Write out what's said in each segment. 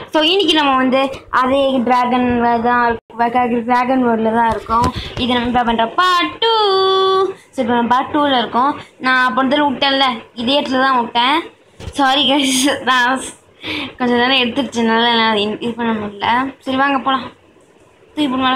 So இன்னைக்கு நம்ம வந்து அதே டிராகன் தான் டிராகன் வேர்டில் தான் இருக்கோம் இது நம்ம இப்போ பண்ணுற பார்ட் டூ ஸோ இப்போ நம்ம பார்ட் டூவில் இருக்கோம் நான் அப்போ வந்து விட்டேன்ல இதே இடத்துல தான் விட்டேன் சாரி கைஸ் நான் கொஞ்சம் நேரம் எடுத்துருச்சுனால நான் இது இது பண்ண முடியல சரி வாங்க போகலாம் தூக்கி போடுவாளா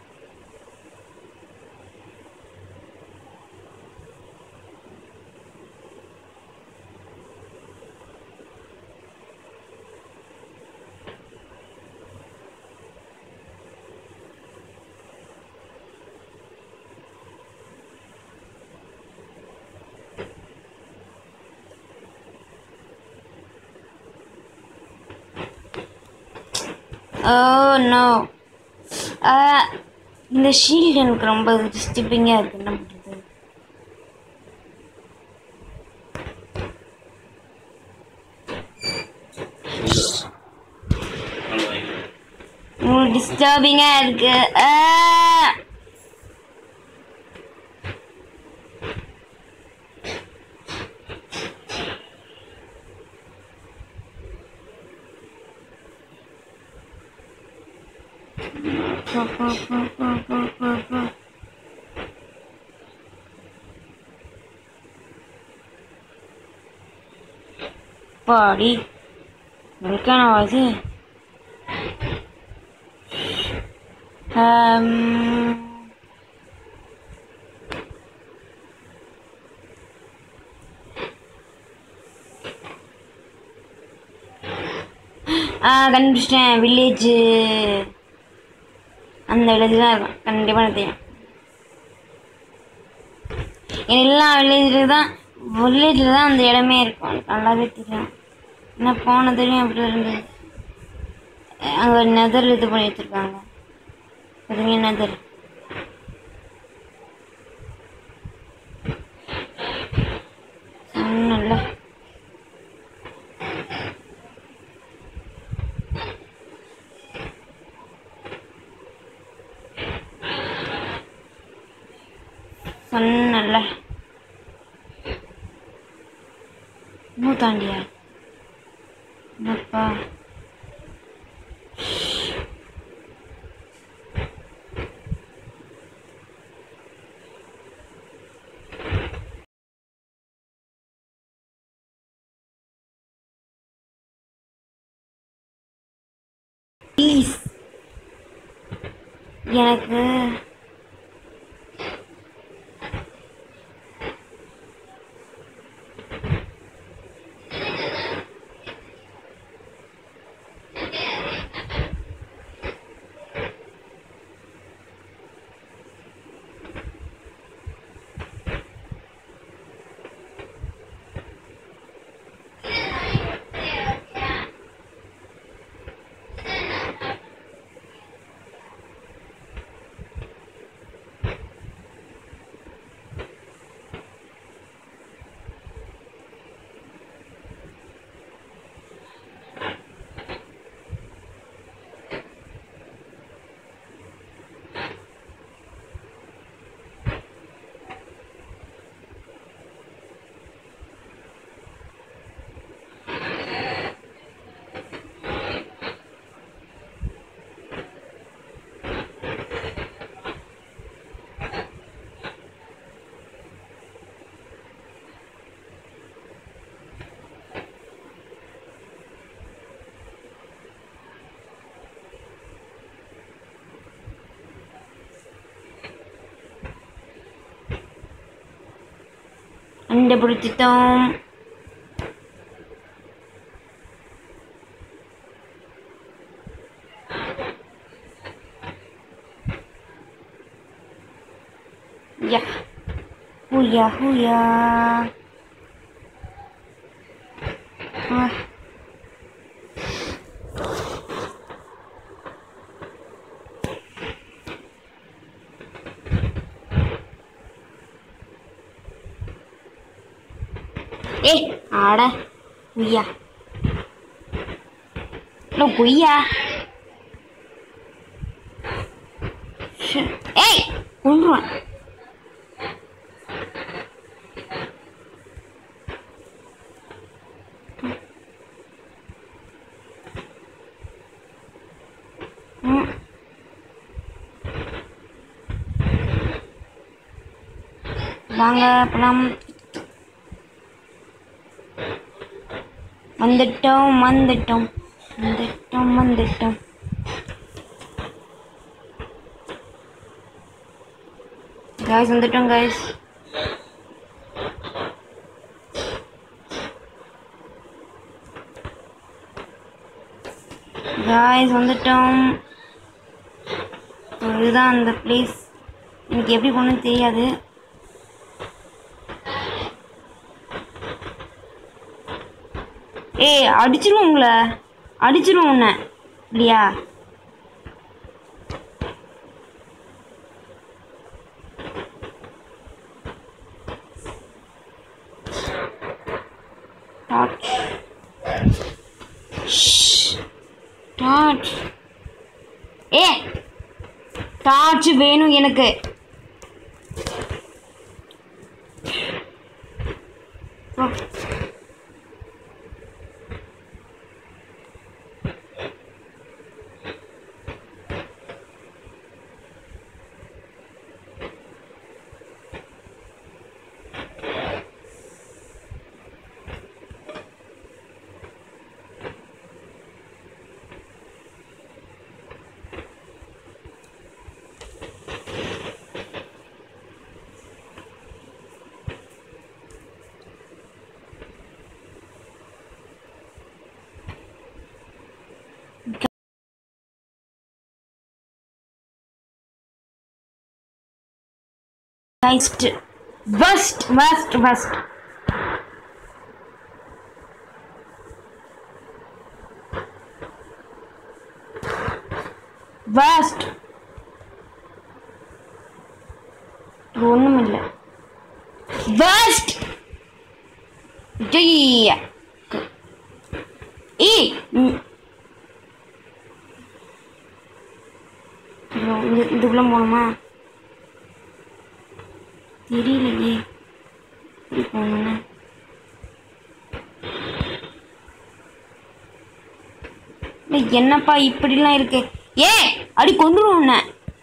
ஓ நோ இந்த ஷீல்டு எனக்கு ரொம்ப டிஸ்டர்பிங்காக இருக்கு என்ன பண்ணுறது உங்களுக்கு டிஸ்டர்பிங்காக இருக்கு ஆ! போ, போ, போ, போ, போ, போ, போ. பாடி வெல்கானவா இது Um, ஆ கண்டுபிடிச்சிட்டேன் வில்லேஜ் அந்த வில்லேஜ் தான் இருக்கும் கண்டிப்பாக எனக்கு தெரியும் எல்லா வில்லேஜில் தான் வில்லேஜில் தான் அந்த இடமே இருக்கும் எனக்கு நல்லாவே தெரியும் என்ன போன தெரியும் அப்படி இருந்தது அங்கே ஒரு நெதர் இது பண்ணி வச்சுருக்காங்க பெரிய நெதர் நல்ல சொன்னல இன்னும் தாண்டியா என்னப்பா ப்ளீஸ் எனக்கு கண்டுபிடிச்சிட்டோம் யா ஹூயா ஹூயா ஆ ஏய் ஆட குய்யா இல்லை குய்யா ஷு. ஏய் கொண்டுருவான் ம் வாங்க அப்புறம் வந்துட்டோம் வந்துட்டோம் வந்துட்டோம் வந்துட்டோம் காய்ஸ் வந்துட்டோம் காய்ஸ் காய்ஸ் வந்துட்டோம் So, இதுதான் அந்த பிளேஸ் எனக்கு எப்படி போகணும்னு தெரியாது ஏய் அடிச்சிருவோம் உங்களை அடிச்சிருவோம் உன்னை இல்லையா டார்ச் டார்ச் ஏ டார்ச் வேணும் எனக்கு ஓ. Worst, worst, worst, worst. Worst. இது ஒண்ணும் இல்லை worst. ஜெய்யா. ஏய் ம். ஐயோ, இது- இதுக்குள்ள போகணுமா தெரியலையே எப்படி போகணும்னு டேய், என்னப்பா இப்படிலாம் இருக்கு ஏ அடி கொண்டுருவோம் உன்னை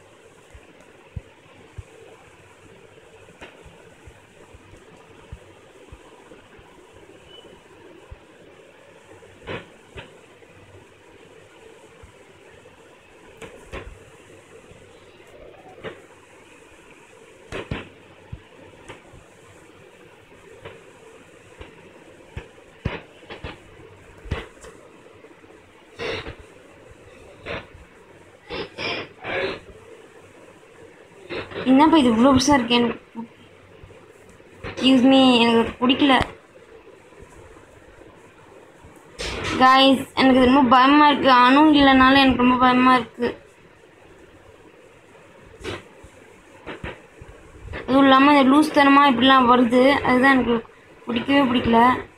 என்னப்பா இது இவ்வளோ பெருசாக இருக்கு எனக்கு எக்ஸ்கியூஸ் மீ எனக்கு அது பிடிக்கல காய்ஸ் எனக்கு இது ரொம்ப பயமாக இருக்குது அணு இல்லைனால எனக்கு ரொம்ப பயமாக இருக்குது அதுவும் இல்லாமல் இந்த லூஸ் தனமாக இப்படிலாம் வருது அதுதான் எனக்கு பிடிக்கவே பிடிக்கல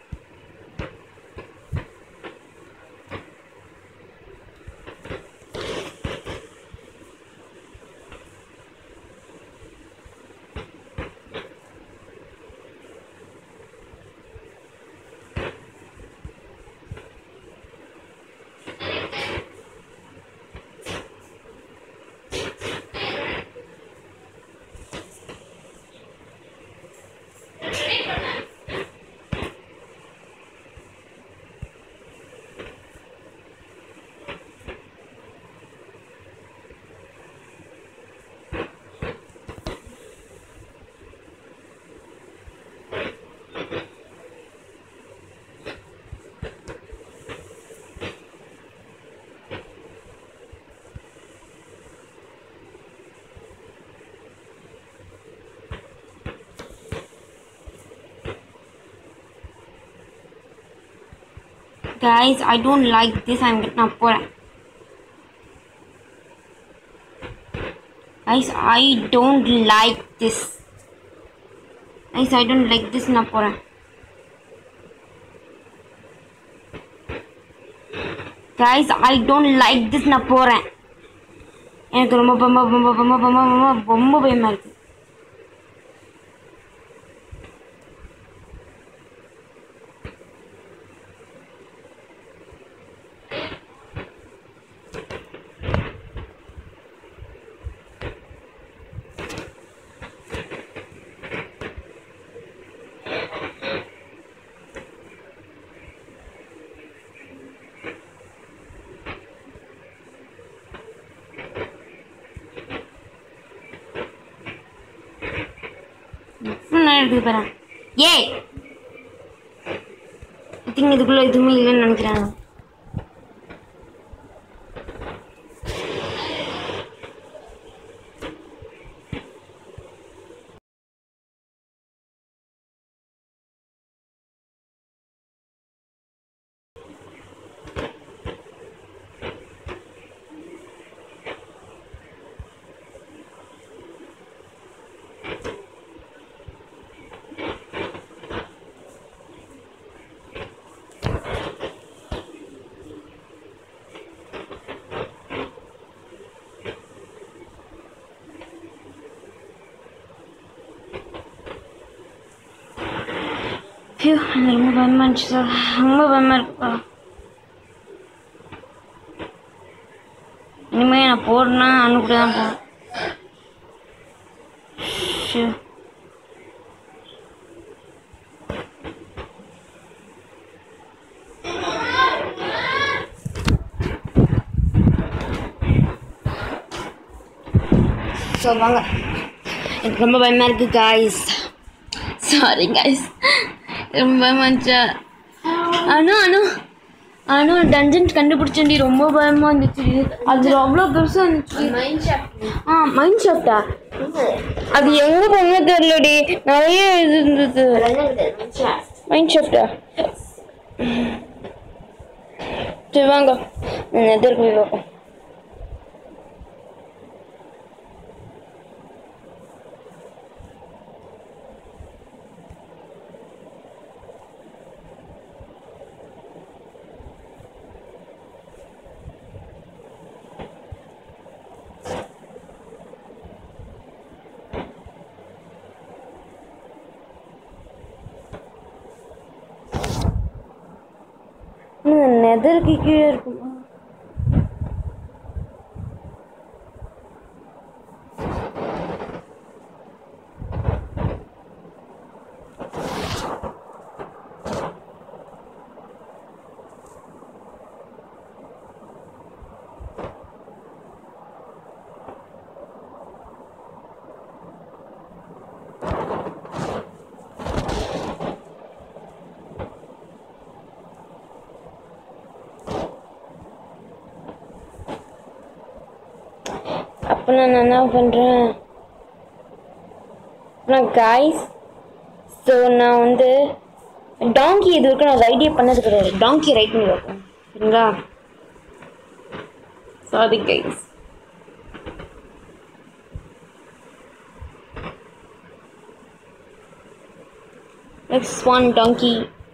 guys i don't like this i'm நான் போறேன் guys i don't like this guys i don't like this நான் போறேன் guys i don't like this நான் போறேன் எனக்கு ரொம்ப ரொம்ப ரொம்ப ரொம்ப ரொம்ப ரொம்ப ரொம்ப பயமா இருக்கு இருக்குது பாரு ஏய் திங்க இதுக்குள்ள எதுவுமே இல்லைன்னு நினைக்கிறேன் ஐயோ எனக்கு ரொம்ப பயமா இருந்துச்சு சார் ரொம்ப பயமா இருக்குப்பா இனிமே நான் போறேன்னா அண்ணு கூட தான் போவேன் ஐயோ. ஸோ வாங்க எனக்கு ரொம்ப பயமா இருக்கு காய்ஸ் சாரி காய்ஸ் ரொம்ப பயமா இருந்துச்சா அனு அனு அனு டஞ்சன் கண்டுபிடிச்சேன்டி ரொம்ப பயமா இருந்துச்சு அது அவ்வளோ பெருசா இருந்துச்சு ஆ மைண்ட் ஷாப்டா அது எங்க போன தெரியலடி நிறைய இது இருந்தது மைண்ட் ஷாப்டா சரி வாங்க நான் எதிர்க்கு போய் பார்ப்போம் நெதருக்கு கீழே இருக்குமா அப்போ நான் என்ன பண்ணுறேன் நான் காய்ஸ் ஸோ நான் வந்து டாங்கி இது வரைக்கும் நான் ரைடே பண்ணது கிடையாது டாங்கி ரைட் பண்ணி வைப்பேன் சரிங்களா sorry guys next one donkey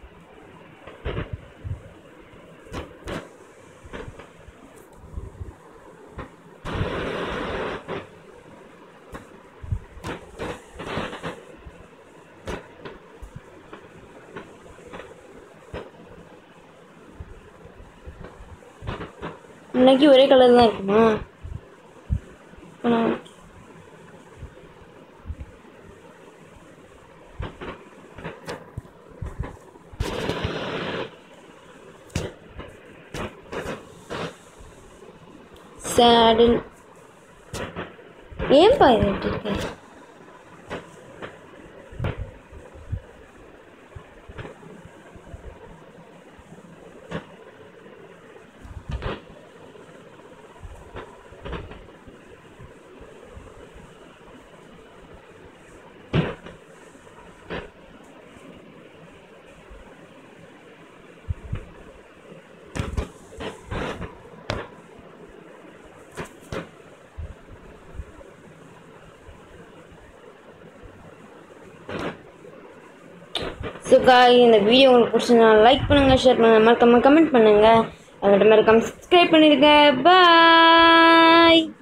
இன்னைக்கு ஒரே கலர் தான் இருக்குமா அப்ப நான் சேடில் ஏன்பா இது இப்படி இருக்கு ஸோ காய் இந்த வீடியோ உங்களுக்கு பிடிச்சிருந்தா லைக் பண்ணுங்கள் ஷேர் பண்ணுங்கள் மறக்காம கமெண்ட் பண்ணுங்கள் அதுக்கிட்ட மறக்காம சப்ஸ்கிரைப் பண்ணிடுங்க பாய்